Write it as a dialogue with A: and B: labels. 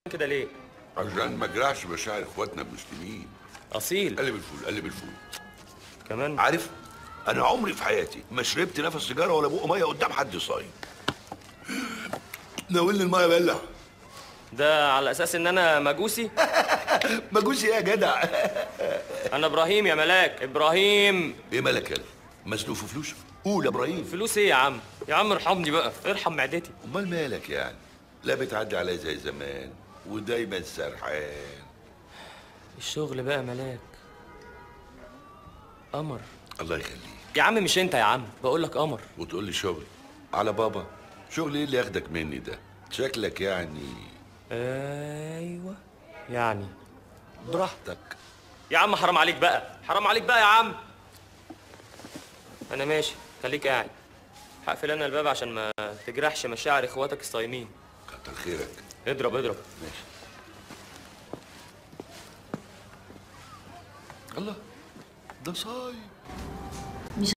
A: كده ليه
B: عشان ما اجرحش مشاعر اخواتنا المسلمين
A: اصيل
B: قلب الفول قلب الفول
A: كمان
C: عارف انا عمري في حياتي ما شربت نفس سيجاره ولا بق ميه قدام حد صايم ناولني الميه بلع
A: ده على اساس ان انا مجوسي
C: مجوسي ايه يا جدع
A: انا ابراهيم يا ملاك ابراهيم
C: ايه مالك يالا مسلوف في فلوس قول يا ابراهيم
A: فلوس ايه يا عم يا عم ارحمني بقى ارحم معدتي
C: امال مالك يعني لا بتعدي عليا زي زمان ودايما سرحان
A: الشغل بقى ملاك قمر
C: الله يخليك
A: يا عم مش انت يا عم بقول لك قمر
C: وتقول لي شغل على بابا شغل ايه اللي ياخدك مني ده شكلك يعني
A: ايوه يعني
C: براحتك
A: يا عم حرام عليك بقى حرام عليك بقى يا عم انا ماشي خليك قاعد هقفل انا الباب عشان ما تجرحش مشاعر اخواتك الصايمين
C: كتر خيرك
A: اضرب اضرب
C: ماشي الله ده صايم